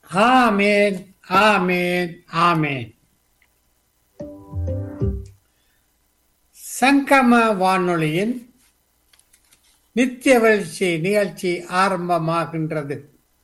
ஆமேன் ஆமேன் ஆமேன் சங்கம வானொலியின் நித்திய வளர்ச்சி நிகழ்ச்சி ஆரம்பமாகின்றது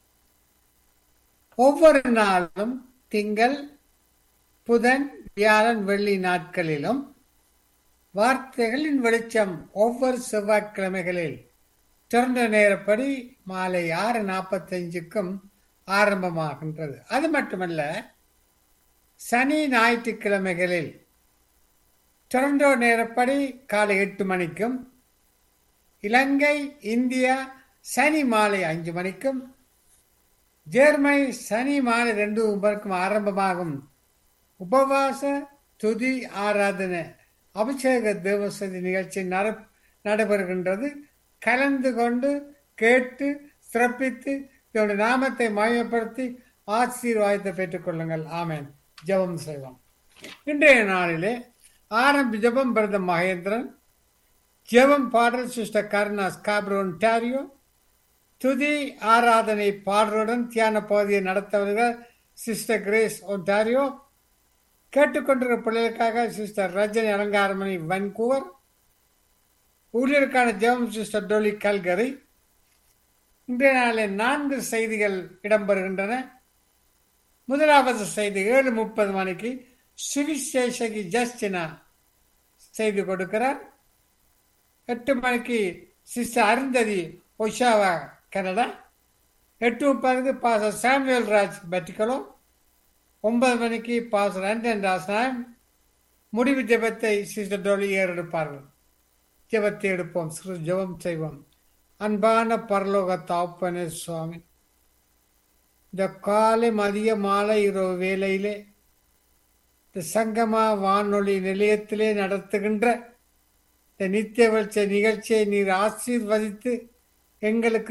ஒவ்வொரு நாளும் திங்கள் புதன் வியாழன் வெள்ளி நாட்களிலும் வார்த்தைகளின் வெளிச்சம் ஒவ்வொரு செவ்வாய்க்கிழமைகளில் திறந்த நேரப்படி மாலை ஆறு நாற்பத்தஞ்சுக்கும் ஆரம்பமாகின்றது அது மட்டுமல்ல சனி ஞாயிற்றுக்கிழமைகளில் டொரண்டோ நேரப்படி காலை எட்டு மணிக்கும் இலங்கை இந்தியா சனி மாலை அஞ்சு மணிக்கும் ஜெர்மனி சனி மாலை ரெண்டு ஒன்பதுக்கும் ஆரம்பமாகும் உபவாச துதி ஆராதனை அபிஷேக தேவசதி நிகழ்ச்சி நடைபெறுகின்றது கலந்து கொண்டு கேட்டு சிறப்பித்து இதனுடைய நாமத்தை மயப்படுத்தி ஆசீர்வாதத்தை பெற்றுக் கொள்ளுங்கள் ஆமேன் ஜெபம் செய்வோம் இன்றைய நாளிலே ஆரம்பி ஜெபம் பிறந்த மகேந்திரன் ஜெபம் பாடல் சிஸ்டர் கருணா ஸ்காப்ரோன் டாரியோ துதி ஆராதனை பாடலுடன் தியான பகுதியை நடத்தவர்கள் சிஸ்டர் கிரேஸ் ஒன்டாரியோ கேட்டுக்கொண்டிருக்கிற பிள்ளைகளுக்காக சிஸ்டர் ரஜினி அலங்காரமணி வன்கூவர் ஊழியருக்கான ஜெபம் சிஸ்டர் டோலி கல்கரி இன்றைய நாளில் நான்கு செய்திகள் இடம்பெறுகின்றன முதலாவது செய்தி ஏழு முப்பது மணிக்கு சுவிசேஷகி ஜஸ்டினா செய்து கொடுக்கிறார் எட்டு மணிக்கு சிஸ்டர் அருந்ததி ஒஷாவா கனடா எட்டு முப்பதுக்கு பாச சாமுவேல் ராஜ் பட்டிக்கலோ ஒன்பது மணிக்கு பாசர் அண்டன் ராசனாயம் முடிவு ஜபத்தை சிஸ்டர் டோலி ஏறெடுப்பார்கள் ஜபத்தை எடுப்போம் சிறு ஜபம் செய்வோம் அன்பான பரலோக தாப்பனே சுவாமி இந்த காலை மதிய மாலை இரவு வேலையிலே இந்த சங்கமா வானொலி நிலையத்திலே நடத்துகின்ற இந்த நித்திய வெளிச்ச நிகழ்ச்சியை நீர் ஆசீர்வதித்து எங்களுக்கு